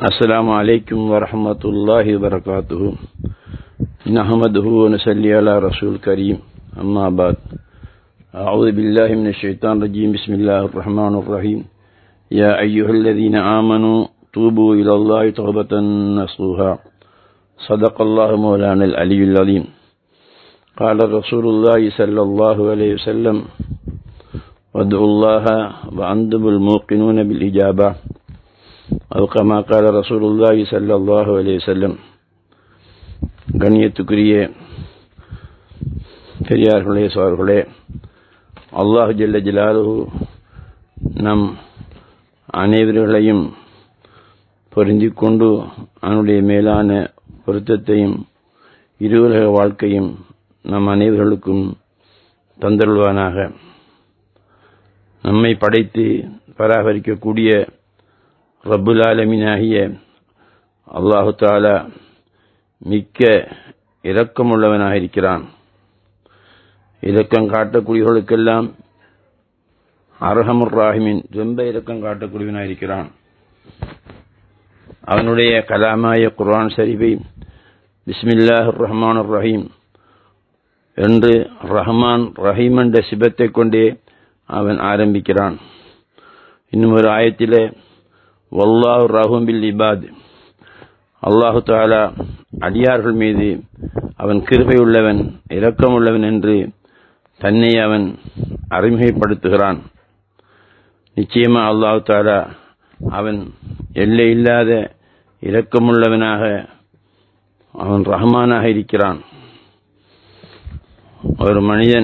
السلام عليكم ورحمة الله وبركاته نحمده ونسلي على رسول الكريم أما بعد أعوذ بالله من الشيطان الرجيم بسم الله الرحمن الرحيم يا أيها الذين آمنوا توبوا إلى الله توبة نصوها صدق الله مولانا العلي العظيم قال رسول الله صلى الله عليه وسلم وادعوا الله وأنتم الموقنون بالإجابة أو كما قال رسول الله صلى الله عليه وسلم கண்ணியத்துக்குரிய பெரியார்களே சோர்களே அல்லாஹு ஜல்ல ஜலாலுஹு நம் அனைவர்களையும் பொருந்திக் கொண்டு அவனுடைய மேலான பொருத்தத்தையும் இருவுலக வாழ்க்கையும் நம் அனைவர்களுக்கும் தந்தருள்வானாக நம்மை படைத்து பராமரிக்கக்கூடிய ரப்புல் ஆலமீனாகிய அல்லாஹு தாலா மிக்க இரக்கமுள்ளவனாக இருக்கிறான் இரக்கம் காட்டக்கூடியவர்களுக்கெல்லாம் அரஹமுர் ராஹிமின் ரொம்ப இரக்கம் காட்டக்கூடியவனாக இருக்கிறான் அவனுடைய கலாமாய குர்ஆன் ஷரீஃபை பிஸ்மில்லாஹ் ரஹ்மான் ரஹீம் என்று ரஹ்மான் ரஹீம் என்ற சிபத்தை கொண்டே அவன் ஆரம்பிக்கிறான் இன்னும் ஒரு ஆயத்திலே வல்லாஹு ரஹூம் பில் இபாத் அல்லாஹு தாலா அடியார்கள் மீது அவன் கிருபை உள்ளவன் இரக்கம் உள்ளவன் என்று தன்னை அவன் அறிமுகப்படுத்துகிறான் நிச்சயமா அல்லாஹு தாலா அவன் எல்லை இல்லாத இரக்கமுள்ளவனாக அவன் ரஹ்மானாக இருக்கிறான் ஒரு மனிதன்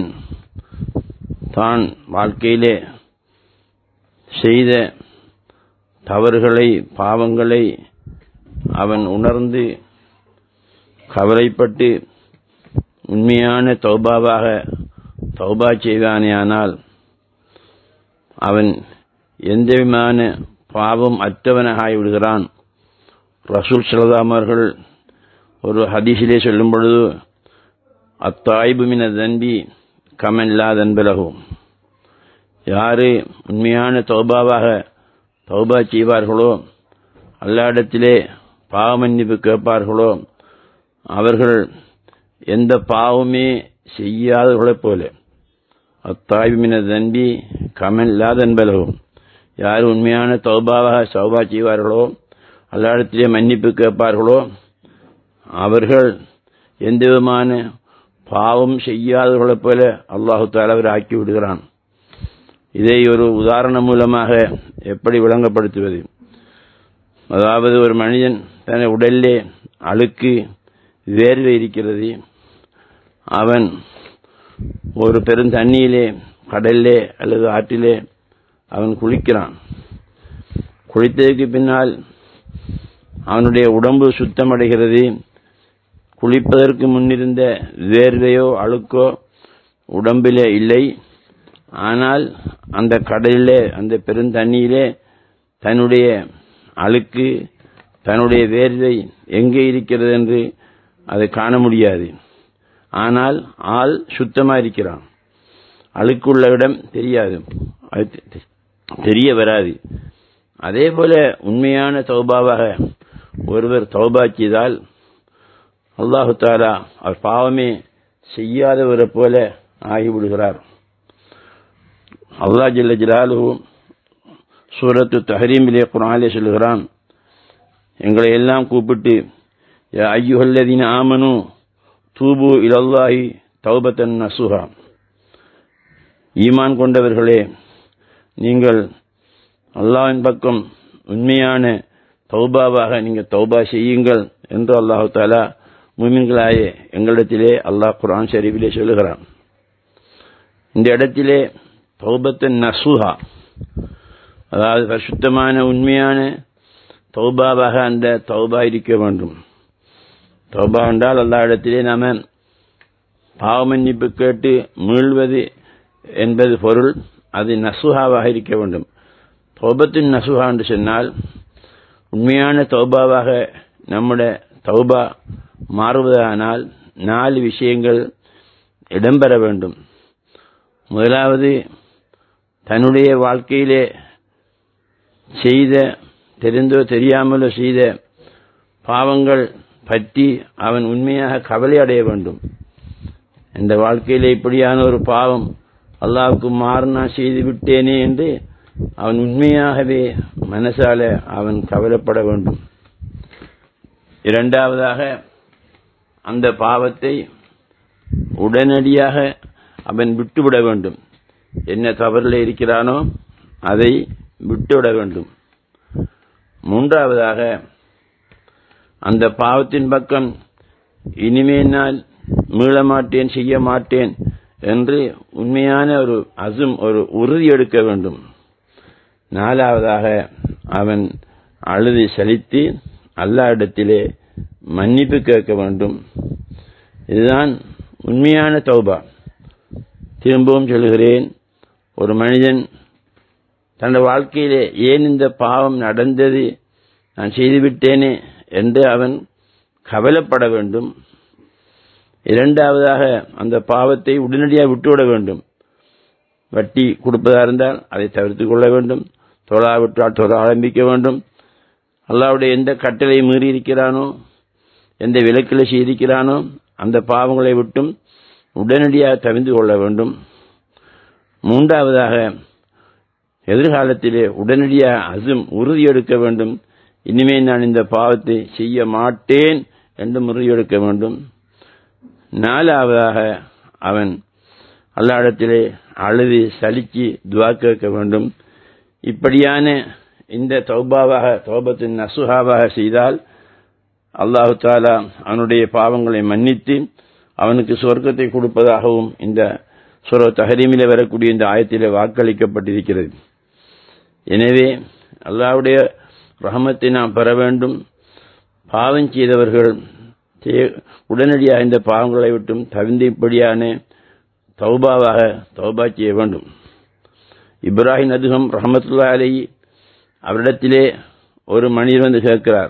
தான் வாழ்க்கையிலே செய்த தவறுகளை பாவங்களை அவன் உணர்ந்து கவலைப்பட்டு உண்மையான தௌபாவாக தௌபா செய்வானேயானால் அவன் எந்த விதமான பாவம் அற்றவனாக விடுகிறான் ரசூல் சலதாம் அவர்கள் ஒரு ஹதீஸிலே சொல்லும் பொழுது அத்தாய்பு மின தன்பி கமல்லா தன்பலகும் யாரு உண்மையான தௌபாவாக தௌபா செய்வார்களோ அல்லாடத்திலே பாவமன்னிப்பு கேட்பார்களோ அவர்கள் எந்த பாவமே செய்யாதவர்களைப் போல அத்தாய்மின தன்பி கமல்லாதன்பலகும் யார் உண்மையான தௌபாவாக சௌபா செய்வார்களோ அல்லாடத்திலே மன்னிப்பு கேட்பார்களோ அவர்கள் எந்த விதமான பாவம் செய்யாதவர்களைப் போல அல்லாஹு தாலவர் ஆக்கி விடுகிறான் இதை ஒரு உதாரணம் மூலமாக எப்படி விளங்கப்படுத்துவது அதாவது ஒரு மனிதன் தன் உடலிலே அழுக்கு வேர்வை இருக்கிறது அவன் ஒரு பெரும் தண்ணியிலே கடலிலே அல்லது ஆற்றிலே அவன் குளிக்கிறான் குளித்ததுக்கு பின்னால் அவனுடைய உடம்பு சுத்தமடைகிறது குளிப்பதற்கு முன்னிருந்த வேர்வையோ அழுக்கோ உடம்பிலே இல்லை ஆனால் அந்த கடலிலே அந்த பெருந்தண்ணியிலே தன்னுடைய அழுக்கு தன்னுடைய வேர்வை எங்கே இருக்கிறது என்று அதை காண முடியாது ஆனால் ஆள் சுத்தமாக இருக்கிறான் அழுக்குள்ள இடம் தெரியாது தெரிய வராது அதே போல உண்மையான தௌபாவாக ஒருவர் தௌபா செய்தால் அல்லாஹு தாலா அவர் பாவமே செய்யாதவரை போல ஆகிவிடுகிறார் அல்லா ஜல்ல ஜலாலு சூரத்து தஹரீமிலே குரானிலே சொல்லுகிறான் எங்களை எல்லாம் கூப்பிட்டு ஐயுஹல்லதீன ஆமனு தூபு இலல்லாஹி தௌபத்தன் நசுஹா ஈமான் கொண்டவர்களே நீங்கள் அல்லாவின் பக்கம் உண்மையான தௌபாவாக நீங்கள் தௌபா செய்யுங்கள் என்று அல்லாஹு தாலா மூமின்களாயே எங்களிடத்திலே அல்லாஹ் குரான் ஷரீஃபிலே சொல்லுகிறான் இந்த இடத்திலே தௌபத்தன் நசுஹா அதாவது பரிசுத்தமான உண்மையான தௌபாவாக அந்த தௌபா இருக்க வேண்டும் தௌபா என்றால் எல்லா இடத்திலே நாம பாவமன்னிப்பு கேட்டு மீள்வது என்பது பொருள் அது நசுஹாவாக இருக்க வேண்டும் தௌபத்தின் நசுஹா என்று சொன்னால் உண்மையான தௌபாவாக நம்முடைய தௌபா மாறுவதானால் நாலு விஷயங்கள் இடம்பெற வேண்டும் முதலாவது தன்னுடைய வாழ்க்கையிலே செய்த தெரிந்தோ தெரியாமலோ செய்த பாவங்கள் பற்றி அவன் உண்மையாக கவலை அடைய வேண்டும் இந்த வாழ்க்கையில இப்படியான ஒரு பாவம் அல்லாவுக்கு மாறு நான் செய்து விட்டேனே என்று அவன் உண்மையாகவே மனசால அவன் கவலைப்பட வேண்டும் இரண்டாவதாக அந்த பாவத்தை உடனடியாக அவன் விட்டுவிட வேண்டும் என்ன தவறில் இருக்கிறானோ அதை விட்டுவிட வேண்டும் மூன்றாவதாக அந்த பாவத்தின் பக்கம் இனிமே நான் மீள மாட்டேன் செய்ய மாட்டேன் என்று உண்மையான ஒரு அசும் ஒரு உறுதி எடுக்க வேண்டும் நாலாவதாக அவன் அழுது செலுத்தி அல்லா இடத்திலே மன்னிப்பு கேட்க வேண்டும் இதுதான் உண்மையான தௌபா திரும்பவும் சொல்கிறேன் ஒரு மனிதன் தன் வாழ்க்கையிலே ஏன் இந்த பாவம் நடந்தது நான் செய்துவிட்டேனே என்று அவன் கவலைப்பட வேண்டும் இரண்டாவதாக அந்த பாவத்தை உடனடியாக விட்டுவிட வேண்டும் வட்டி கொடுப்பதா இருந்தால் அதை தவிர்த்து கொள்ள வேண்டும் தொழாவிட்டால் தொழ ஆரம்பிக்க வேண்டும் அல்லாவுடைய எந்த கட்டளை மீறி இருக்கிறானோ எந்த விலக்கில செய்திருக்கிறானோ அந்த பாவங்களை விட்டும் உடனடியாக தவிர்த்து கொள்ள வேண்டும் மூன்றாவதாக எதிர்காலத்திலே உடனடியாக அசும் உறுதி எடுக்க வேண்டும் இனிமேல் நான் இந்த பாவத்தை செய்ய மாட்டேன் என்று உறுதியெடுக்க வேண்டும் நாலாவதாக அவன் அல்லாடத்திலே அழுது சலிச்சு துவா கேட்க வேண்டும் இப்படியான இந்த தௌபாவாக தௌபத்தின் நசுகாவாக செய்தால் அல்லாஹு தாலா அவனுடைய பாவங்களை மன்னித்து அவனுக்கு சொர்க்கத்தை கொடுப்பதாகவும் இந்த சுர தஹரீமிலே வரக்கூடிய இந்த ஆயத்திலே வாக்களிக்கப்பட்டிருக்கிறது எனவே அல்லாவுடைய ரஹமத்தை நாம் பெற வேண்டும் பாவம் செய்தவர்கள் உடனடியாக இந்த பாவங்களை விட்டும் தவிர்ந்தபடியான தௌபாவாக தௌபா செய்ய வேண்டும் இப்ராஹிம் அதுகம் ரஹமத்துல்லா அலி அவரிடத்திலே ஒரு மனிதர் வந்து கேட்கிறார்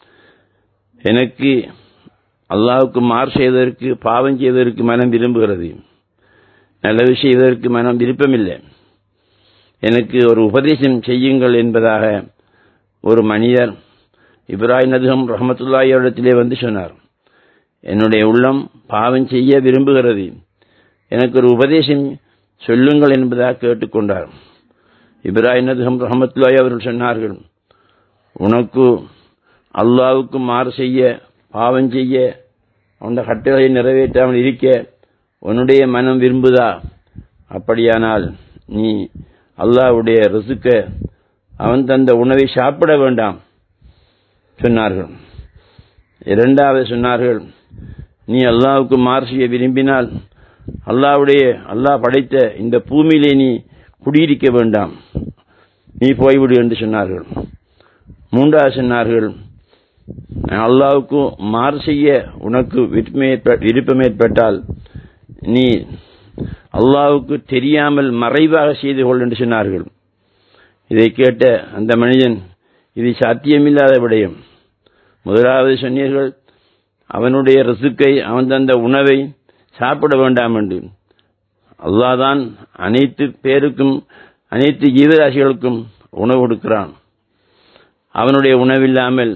எனக்கு அல்லாவுக்கு மார் செய்வதற்கு பாவம் செய்வதற்கு மனம் விரும்புகிறது நல்ல செய்வதற்கு மனம் விருப்பமில்லை எனக்கு ஒரு உபதேசம் செய்யுங்கள் என்பதாக ஒரு மனிதர் இப்ராஹிம் நதுகம் ரஹமத்துல்லாயிடத்திலே வந்து சொன்னார் என்னுடைய உள்ளம் பாவம் செய்ய விரும்புகிறது எனக்கு ஒரு உபதேசம் சொல்லுங்கள் என்பதாக கேட்டுக்கொண்டார் இப்ராஹிம் நதுகம் ரஹமத்துல்லாய் அவர்கள் சொன்னார்கள் உனக்கு அல்லாவுக்கு மாறு செய்ய பாவம் செய்ய அந்த கட்டளை நிறைவேற்றாமல் இருக்க உன்னுடைய மனம் விரும்புதா அப்படியானால் நீ அல்லாவுடைய ரிசுக்க அவன் தந்த உணவை சாப்பிட வேண்டாம் சொன்னார்கள் இரண்டாவது சொன்னார்கள் நீ அல்லாவுக்கு மாறு செய்ய விரும்பினால் அல்லாவுடைய அல்லாஹ் படைத்த இந்த பூமியிலே நீ குடியிருக்க வேண்டாம் நீ போய்விடு என்று சொன்னார்கள் மூன்றாவது சொன்னார்கள் அல்லாவுக்கு மாறு செய்ய உனக்கு விருப்பம் ஏற்பட்டால் நீ அல்லாவுக்கு தெரியாமல் மறைவாக செய்து கொள் என்று சொன்னார்கள் இதை கேட்ட அந்த மனிதன் இது சாத்தியமில்லாத விடயம் முதலாவது சொன்னீர்கள் அவனுடைய ரிசுக்கை அவன் தந்த உணவை சாப்பிட வேண்டாம் என்று அல்லாதான் அனைத்து பேருக்கும் அனைத்து ஜீவராசிகளுக்கும் உணவு கொடுக்கிறான் அவனுடைய உணவில்லாமல்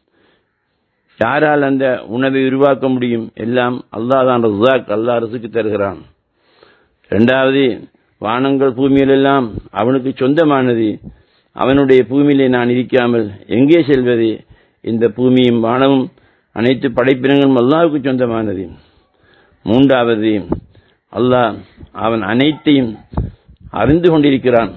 யாரால் அந்த உணவை உருவாக்க முடியும் எல்லாம் அல்லாதான் ருசாக் அல்லா ரிசுக்கு தருகிறான் இரண்டாவது வானங்கள் பூமியில் எல்லாம் அவனுக்கு சொந்தமானது அவனுடைய பூமியிலே நான் இருக்காமல் எங்கே செல்வது இந்த பூமியும் வானமும் அனைத்து படைப்பினங்களும் அல்லாவுக்கு சொந்தமானது மூன்றாவது அல்லாஹ் அவன் அனைத்தையும் அறிந்து கொண்டிருக்கிறான்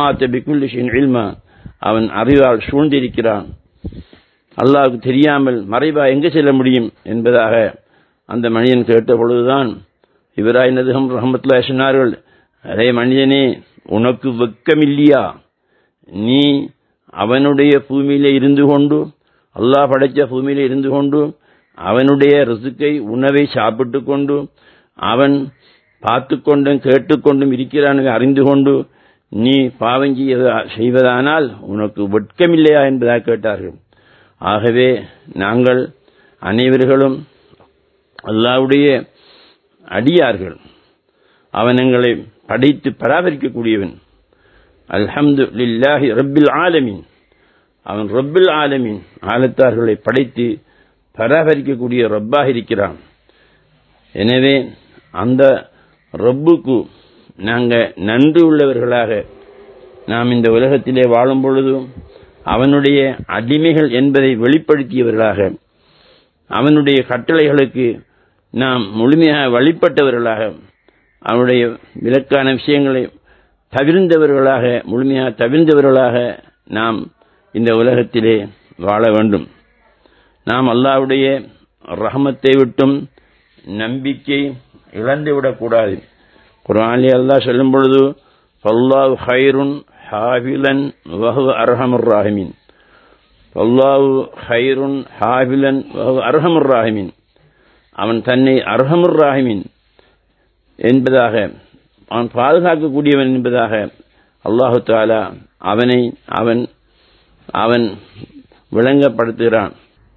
அவன் அறிவால் சூழ்ந்திருக்கிறான் அல்லாவுக்கு தெரியாமல் மறைவா எங்கே செல்ல முடியும் என்பதாக அந்த மனிதன் கேட்ட பொழுதுதான் இவராய் நதுகம் ரஹமத்துல்லா சொன்னார்கள் அதே மனிதனே உனக்கு வெக்கமில்லையா நீ அவனுடைய பூமியில இருந்து கொண்டு அல்லாஹ் படைச்ச பூமியில இருந்து கொண்டு அவனுடைய ரிசுக்கை உணவை சாப்பிட்டு கொண்டு அவன் பார்த்து கொண்டும் கேட்டுக்கொண்டும் இருக்கிறான் அறிந்து கொண்டு நீ பாவம் செய்வதானால் உனக்கு வெட்கமில்லையா என்பதாக கேட்டார்கள் ஆகவே நாங்கள் அனைவர்களும் அல்லாவுடைய அடியார்கள் அவன் எங்களை படைத்து பராமரிக்கக்கூடியவன் அல்ஹம்து லில்லாஹி ரப்பில் ஆலமின் அவன் ரப்பில் ஆலமின் ஆலத்தார்களை படைத்து பராமரிக்கக்கூடிய ரப்பாக இருக்கிறான் எனவே அந்த ரப்புக்கு நாங்கள் நன்றி உள்ளவர்களாக நாம் இந்த உலகத்திலே வாழும் பொழுதும் அவனுடைய அடிமைகள் என்பதை வெளிப்படுத்தியவர்களாக அவனுடைய கட்டளைகளுக்கு நாம் முழுமையாக வழிபட்டவர்களாக அவனுடைய விலக்கான விஷயங்களை தவிர்ந்தவர்களாக முழுமையாக தவிர்ந்தவர்களாக நாம் இந்த உலகத்திலே வாழ வேண்டும் நாம் அல்லாவுடைய ரஹமத்தை விட்டும் நம்பிக்கை இழந்துவிடக்கூடாது குரானி அல்லாஹ் சொல்லும் பொழுது ஃபல்லாஹ் ஹைருன் ஹாஃபிலன் வஹு அர்ஹமுர் ராஹிமின் ஃபல்லாஹு ஹைருன் ஹாஃபிலன் வஹு அர்ஹமுர் ராஹிமின் அவன் தன்னை அர்ஹமுர் ராஹிமின் என்பதாக அவன் பாதுகாக்கக்கூடியவன் என்பதாக அல்லாஹு தாலா அவனை அவன் அவன் விளங்கப்படுத்துகிறான்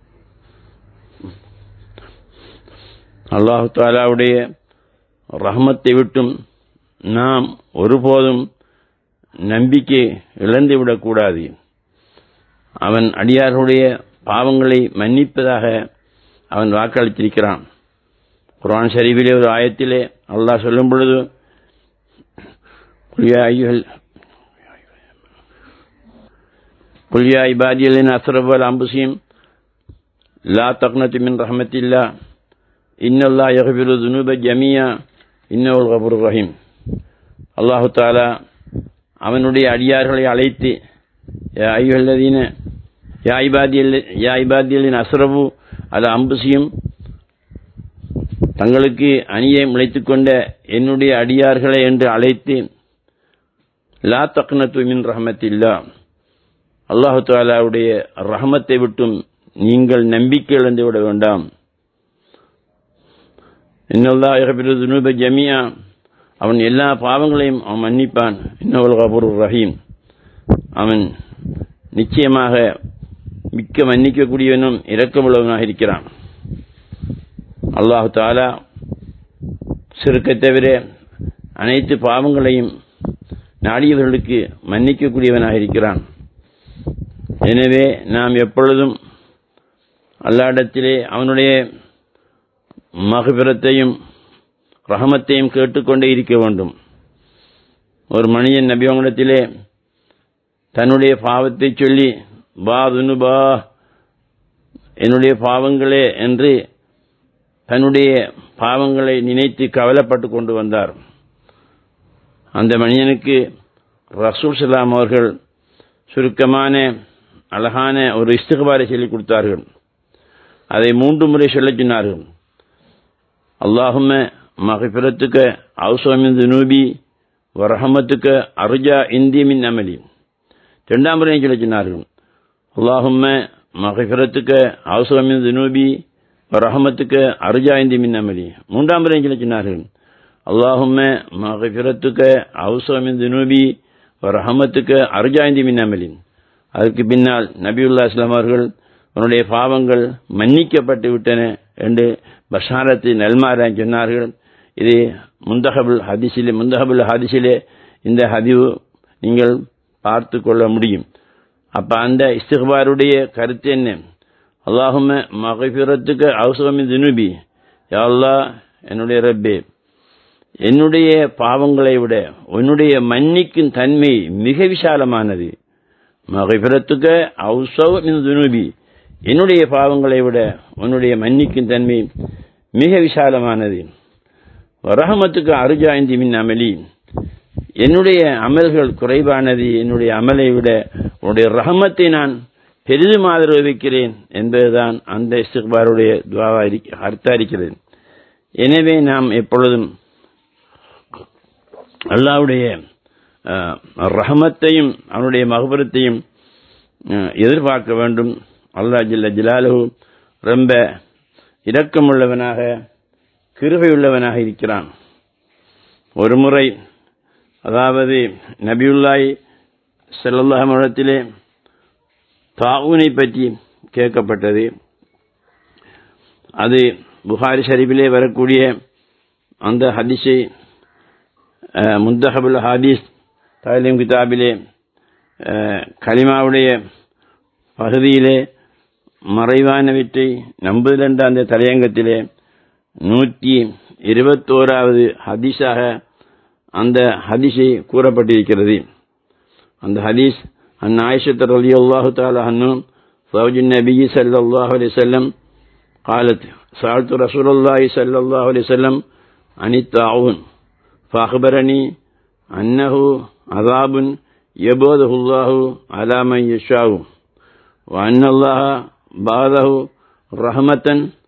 அல்லாஹு தாலாவுடைய ரஹமத்தை விட்டும் நாம் ஒருபோதும் நம்பிக்கை இழந்துவிடக்கூடாது அவன் அடியார்களுடைய பாவங்களை மன்னிப்பதாக அவன் வாக்களித்திருக்கிறான் குரான் ஷரீஃபிலே ஒரு ஆயத்திலே அல்லாஹ் சொல்லும் பொழுது குல்யா ஐயுகள் குல்யா இபாதியலின் அஸ்ரபல் அம்புசியும் லா தக்னத்து மின் ரஹமத்தில்லா இன்னல்லா யகபிரு துனூப ஜமியா இன்னவுல் கபுர் ரஹீம் அல்லாஹு தாலா அவனுடைய அடியார்களை அழைத்து யா ஐயுல்லதீன யா இபாதியல் யா இபாதியலின் அஸ்ரபு அல அம்புசியும் தங்களுக்கு அணியை முளைத்துக் கொண்ட என்னுடைய அடியார்களை என்று அழைத்து லா தக்னத்து மின் ரஹமத்தில்லா அல்லாஹு தாலாவுடைய ரஹமத்தை விட்டும் நீங்கள் நம்பிக்கை இழந்து விட வேண்டாம் இன்னல்லா துனூப ஜமியா அவன் எல்லா பாவங்களையும் அவன் மன்னிப்பான் இன்னவல் கபூர் ரஹீம் அவன் நிச்சயமாக மிக்க மன்னிக்கக்கூடியவனும் இரக்கமுள்ளவனாக இருக்கிறான் அல்லாஹு தாலா சிறுக்கை தவிர அனைத்து பாவங்களையும் நாடியவர்களுக்கு மன்னிக்கக்கூடியவனாக இருக்கிறான் எனவே நாம் எப்பொழுதும் அல்லாடத்திலே அவனுடைய மகபிரத்தையும் ரஹமத்தையும் கேட்டுக்கொண்டே இருக்க வேண்டும் ஒரு மனிதன் நபியவங்களிடத்திலே தன்னுடைய பாவத்தை சொல்லி பா துனுபா என்னுடைய பாவங்களே என்று தன்னுடைய பாவங்களை நினைத்து கவலைப்பட்டு கொண்டு வந்தார் அந்த மனிதனுக்கு ரசூல் சலாம் அவர்கள் சுருக்கமான அழகான ஒரு இஸ்திகபாரை சொல்லிக் கொடுத்தார்கள் அதை மூன்று முறை சொல்லச் சொன்னார்கள் அல்லாஹும மகபிரத்துக்க அவுசோமின் துனூபி வரஹமத்துக்க அர்ஜா இந்தி மின் அமலி இரண்டாம் முறையும் சொல்ல சொன்னார்கள் அல்லாஹும்ம மகபிரத்துக்க அவுசோமின் துனூபி வரஹமத்துக்க அர்ஜா இந்தி மின் அமலி மூன்றாம் முறையும் சொல்ல சொன்னார்கள் அல்லாஹும்ம மகபிரத்துக்க அவுசோமின் துனூபி வரஹமத்துக்க அர்ஜா இந்தி மின் அமலி அதற்கு பின்னால் நபியுல்லா இஸ்லாம் அவர்கள் உன்னுடைய பாவங்கள் மன்னிக்கப்பட்டு விட்டன என்று பஷாரத்தை நல்மாரான் சொன்னார்கள் இது முந்தகபுல் ஹதிசிலே முந்தகபுல் ஹதிசிலே இந்த ஹதிவு நீங்கள் பார்த்து கொள்ள முடியும் அப்ப அந்த இஸ்திகாருடைய கருத்து என்ன அல்லாஹும மகபிரத்துக்கு அவசரமி தினுபி யாழ்லா என்னுடைய ரப்பே என்னுடைய பாவங்களை விட உன்னுடைய மன்னிக்கும் தன்மை மிக விசாலமானது மகபிரத்துக்கு அவசவ துனுபி என்னுடைய பாவங்களை விட உன்னுடைய மன்னிக்கும் தன்மை மிக விசாலமானது ரஹமத்துக்கு அருஜாய்ந்தி மின் அமலி என்னுடைய அமல்கள் குறைவானது என்னுடைய அமலை விட உன்னுடைய ரஹமத்தை நான் பெரிதும் ஆதரவு வைக்கிறேன் என்பதுதான் அந்த இஸ்திக்பாருடைய துவாவா அர்த்தம் இருக்கிறது எனவே நாம் எப்பொழுதும் அல்லாவுடைய ரஹமத்தையும் அவனுடைய மகபரத்தையும் எதிர்பார்க்க வேண்டும் அல்லா ஜில்ல ஜிலாலு ரொம்ப இரக்கமுள்ளவனாக கிருபையுள்ளவனாக இருக்கிறான் ஒரு முறை அதாவது நபியுல்லாய் செல்லல்லாஹிலே தாவூனை பற்றி கேட்கப்பட்டது அது புகாரி ஷரீஃபிலே வரக்கூடிய அந்த ஹதிஷை முந்தஹபுல் ஹாதீஸ் தாலீம் கிதாபிலே கலிமாவுடைய பகுதியிலே மறைவானவற்றை நம்புதல் என்ற அந்த தலையங்கத்திலே நூற்றி இருபத்தோராவது ஹதீஸாக அந்த ஹதீஸை கூறப்பட்டிருக்கிறது அந்த ஹதீஸ் அன் ஆயிஷத் ரலி அல்லாஹு தாலா அன்னு زوج النبي صلى الله عليه وسلم قالت سألت رسول الله صلى الله عليه وسلم عن الطاعون فأخبرني أنه عذاب يبوده الله على من يشاء وأن الله بعثه رحمة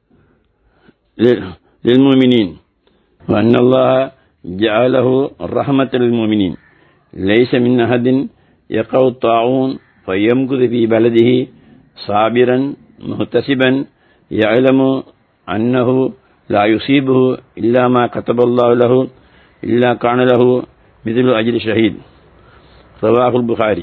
للمؤمنين وأن الله جعله رحمة للمؤمنين ليس من أحد يقع الطاعون فيمكث في بلده صابرا محتسبا يعلم أنه لا يصيبه إلا ما كتب الله له إلا كان له مثل أجر شهيد رواه البخاري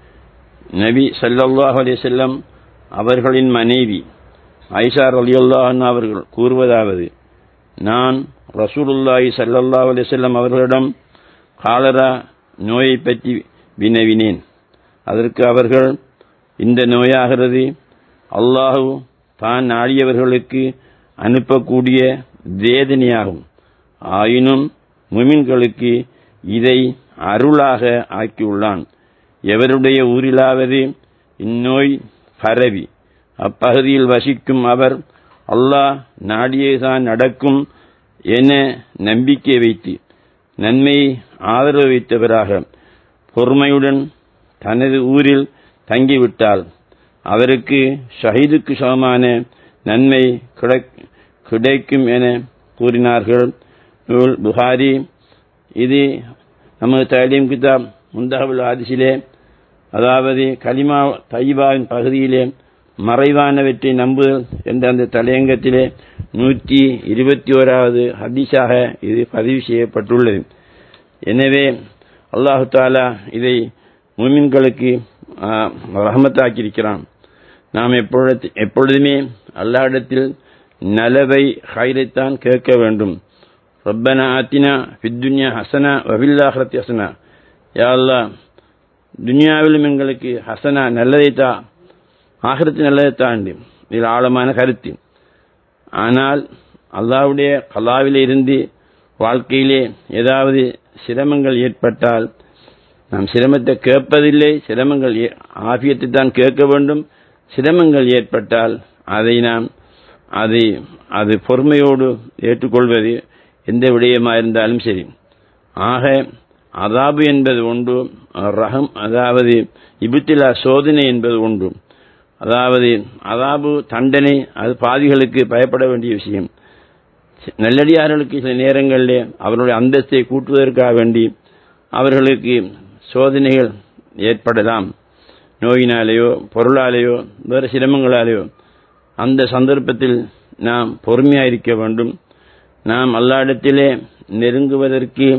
நபி சல்லல்லாஹு அலைஹி வஸல்லம் அவர்களின் மனைவி ஐஷா ரலியல்லாஹு அவர்கள் கூறுவதாவது நான் ரசூலுல்லாஹி சல்லல்லாஹு அலைஹி வஸல்லம் அவர்களிடம் காலரா நோயை பற்றி வினவினேன் அதற்கு அவர்கள் இந்த நோயாகிறது அல்லாஹு தான் நாடியவர்களுக்கு அனுப்பக்கூடிய வேதனையாகும் ஆயினும் முமின்களுக்கு இதை அருளாக ஆக்கியுள்ளான் எவருடைய ஊரிலாவது இந்நோய் பரவி அப்பகுதியில் வசிக்கும் அவர் அல்லாஹ் நாடியேதான் நடக்கும் என நம்பிக்கை வைத்து நன்மை ஆதரவு வைத்தவராக பொறுமையுடன் தனது ஊரில் தங்கிவிட்டால் அவருக்கு ஷஹீதுக்கு சமமான நன்மை கிடைக்கும் என கூறினார்கள் நூல் புகாரி இது நமது தலீம் கிதாப் முந்தகபுல் ஆதிசிலே அதாவது கலிமா தைபாவின் பகுதியிலே மறைவானவற்றை நம்புதல் என்ற அந்த தலையங்கத்திலே நூற்றி இருபத்தி ஓராவது ஹதீஸாக இது பதிவு செய்யப்பட்டுள்ளது எனவே அல்லாஹு தாலா இதை மூமின்களுக்கு ரஹமத்தாக்கியிருக்கிறான் நாம் எப்பொழுது எப்பொழுதுமே அல்லாஹிடத்தில் நலவை ஹைரைத்தான் கேட்க வேண்டும் ரப்பனா ஆத்தினா ஃபித்துன்யா ஹசனா வபில்லாஹரத்தி ஹசனா யா அல்லா துனியாவிலும் எங்களுக்கு ஹசனா நல்லதைத்தா ஆகிரத்து நல்லதைத்தான் இதில் ஆழமான கருத்து ஆனால் அல்லாவுடைய கலாவிலே இருந்து வாழ்க்கையிலே ஏதாவது சிரமங்கள் ஏற்பட்டால் நாம் சிரமத்தை கேட்பதில்லை சிரமங்கள் ஆபியத்தை தான் கேட்க வேண்டும் சிரமங்கள் ஏற்பட்டால் அதை நாம் அதை அது பொறுமையோடு ஏற்றுக்கொள்வது எந்த விடயமாக இருந்தாலும் சரி ஆக அதாபு என்பது ஒன்று ரகம் அதாவது இபுத்திலா சோதனை என்பது ஒன்று அதாவது அதாபு தண்டனை அது பாதிகளுக்கு பயப்பட வேண்டிய விஷயம் நல்லடியார்களுக்கு சில நேரங்களிலே அவர்களுடைய அந்தஸ்தை கூட்டுவதற்காக வேண்டி அவர்களுக்கு சோதனைகள் ஏற்படலாம் நோயினாலேயோ பொருளாலேயோ வேறு சிரமங்களாலேயோ அந்த சந்தர்ப்பத்தில் நாம் பொறுமையாயிருக்க வேண்டும் நாம் அல்லாடத்திலே நெருங்குவதற்கு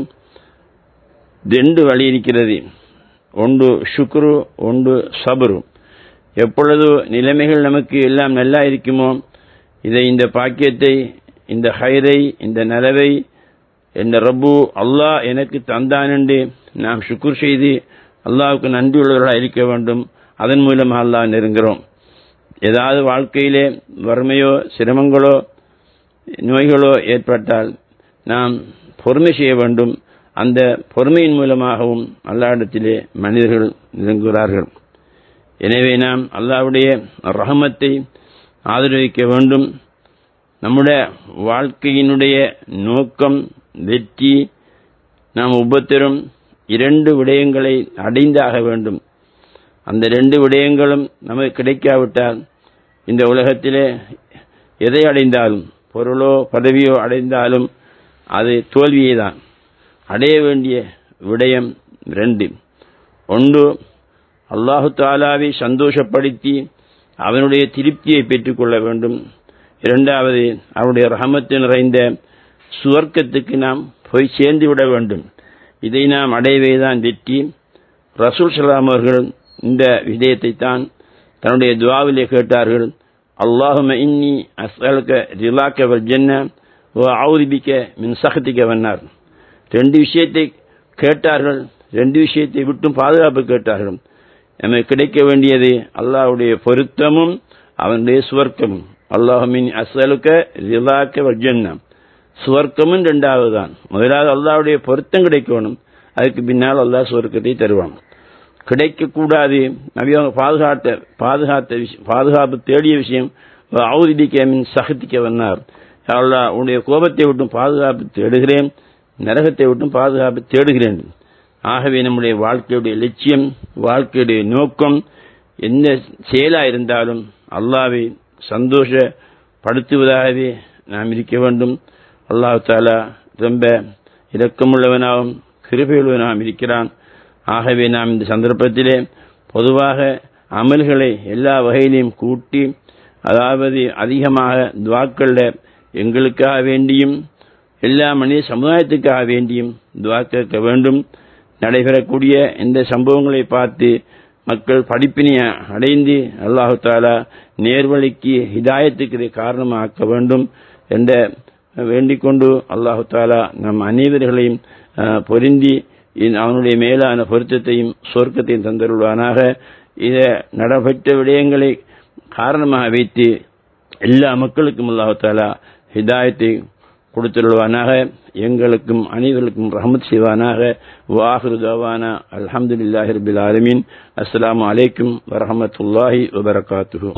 ரெண்டு வழி இருக்கிறது ஒன்று சுக்ரு ஒன்று சபரு எப்பொழுது நிலைமைகள் நமக்கு எல்லாம் நல்லா இருக்குமோ இதை இந்த பாக்கியத்தை இந்த ஹைரை இந்த நலவை என்ற ரப்பு அல்லாஹ் எனக்கு தந்தான் என்று நாம் சுக்குர் செய்து அல்லாவுக்கு நன்றியுள்ளவர்களாக இருக்க வேண்டும் அதன் மூலமாக அல்லாஹ் நெருங்குகிறோம் ஏதாவது வாழ்க்கையிலே வறுமையோ சிரமங்களோ நோய்களோ ஏற்பட்டால் நாம் பொறுமை செய்ய வேண்டும் அந்த பொறுமையின் மூலமாகவும் அல்லாடத்திலே மனிதர்கள் நெருங்குகிறார்கள் எனவே நாம் அல்லாவுடைய ரஹமத்தை ஆதரவிக்க வேண்டும் நம்முடைய வாழ்க்கையினுடைய நோக்கம் வெற்றி நாம் ஒவ்வொருத்தரும் இரண்டு விடயங்களை அடைந்தாக வேண்டும் அந்த ரெண்டு விடயங்களும் நமக்கு கிடைக்காவிட்டால் இந்த உலகத்திலே எதை அடைந்தாலும் பொருளோ பதவியோ அடைந்தாலும் அது தோல்வியே தான் அடைய வேண்டிய விடயம் ரெண்டு ஒன்று அல்லாஹு தாலாவை சந்தோஷப்படுத்தி அவனுடைய திருப்தியை பெற்றுக்கொள்ள வேண்டும் இரண்டாவது அவனுடைய ரஹமத்து நிறைந்த சுவர்க்கத்துக்கு நாம் போய் சேர்ந்து விட வேண்டும் இதை நாம் அடையவேதான் வெற்றி ரசூல் சலாம் அவர்கள் இந்த விடயத்தை தான் தன்னுடைய துவாவிலே கேட்டார்கள் அல்லாஹும இன்னி அஸ்அலுக்க ரிலாக்க வல் ஜன்ன ஓ ஆவுதிபிக்க மின் சகத்திக்க வந்தார் ரெண்டு விஷயத்தை கேட்டார்கள் ரெண்டு விஷயத்தை விட்டும் பாதுகாப்பு கேட்டார்கள் நமக்கு கிடைக்க வேண்டியது அல்லாஹ்வுடைய பொருத்தமும் அவனுடைய சுவர்க்கமும் அல்லாஹுமின் அசலுக்க ரிலாக்க வஜன்னம் சுவர்க்கமும் ரெண்டாவது தான் முதலாவது அல்லாஹ்வுடைய பொருத்தம் கிடைக்கணும் அதுக்கு பின்னால் அல்லாஹ் சுவர்க்கத்தை தருவான் கிடைக்கக்கூடாது நபி அவங்க பாதுகாத்த பாதுகாத்த விஷயம் பாதுகாப்பு தேடிய விஷயம் அவுதிக்க மின் சகத்திக்க வந்தார் அல்லா உன்னுடைய கோபத்தை விட்டும் பாதுகாப்பு தேடுகிறேன் நரகத்தை விட்டும் பாதுகாப்பு தேடுகிறேன் ஆகவே நம்முடைய வாழ்க்கையுடைய லட்சியம் வாழ்க்கையுடைய நோக்கம் எந்த செயலா இருந்தாலும் அல்லாவை சந்தோஷப்படுத்துவதாகவே நாம் இருக்க வேண்டும் அல்லாஹ் தாலா ரொம்ப இரக்கமுள்ளவனாகவும் கிருபையுள்ளவனாகவும் இருக்கிறான் ஆகவே நாம் இந்த சந்தர்ப்பத்திலே பொதுவாக அமல்களை எல்லா வகையிலையும் கூட்டி அதாவது அதிகமாக துவாக்களில் எங்களுக்காக வேண்டியும் எல்லா மனித சமுதாயத்துக்காக வேண்டியும் துவா கேட்க வேண்டும் நடைபெறக்கூடிய இந்த சம்பவங்களை பார்த்து மக்கள் படிப்பினை அடைந்து அல்லாஹு தாலா நேர்வழிக்கு ஹிதாயத்துக்கு காரணமாக்க வேண்டும் என்ற வேண்டிக் கொண்டு அல்லாஹு தாலா நம் அனைவர்களையும் பொருந்தி அவனுடைய மேலான பொருத்தத்தையும் சொர்க்கத்தையும் தந்தருள்வானாக இதை நடைபெற்ற விடயங்களை காரணமாக வைத்து எல்லா மக்களுக்கும் அல்லாஹாலா ஹிதாயத்தை கொடுத்துருவானாக எங்களுக்கும் அனைவருக்கும் ரஹமத் செய்வானாக வாஹிரு தவானா அல்ஹம்துலில்லாஹி ரபில் ஆலமீன் அஸ்ஸலாமு அலைக்கும் வரஹமத்துல்லாஹி வபரகாத்துஹு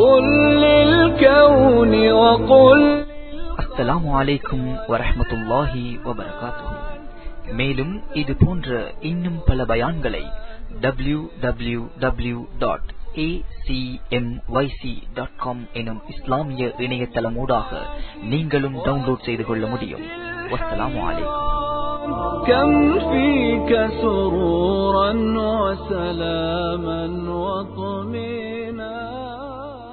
அஸ்ஸலாமு அலைக்கும் வரஹமத்துல்லாஹி வபரகாத்துஹு மேலும் இது போன்ற இன்னும் பல பயான்களை W W W dot acmyc.com எனும் இஸ்லாமிய இணையதளமூடாக நீங்களும் டவுன்லோட் செய்து கொள்ள முடியும் வஸ்ஸலாமு அலைக்கும் كم فيك سرورا وسلاما وطمئنا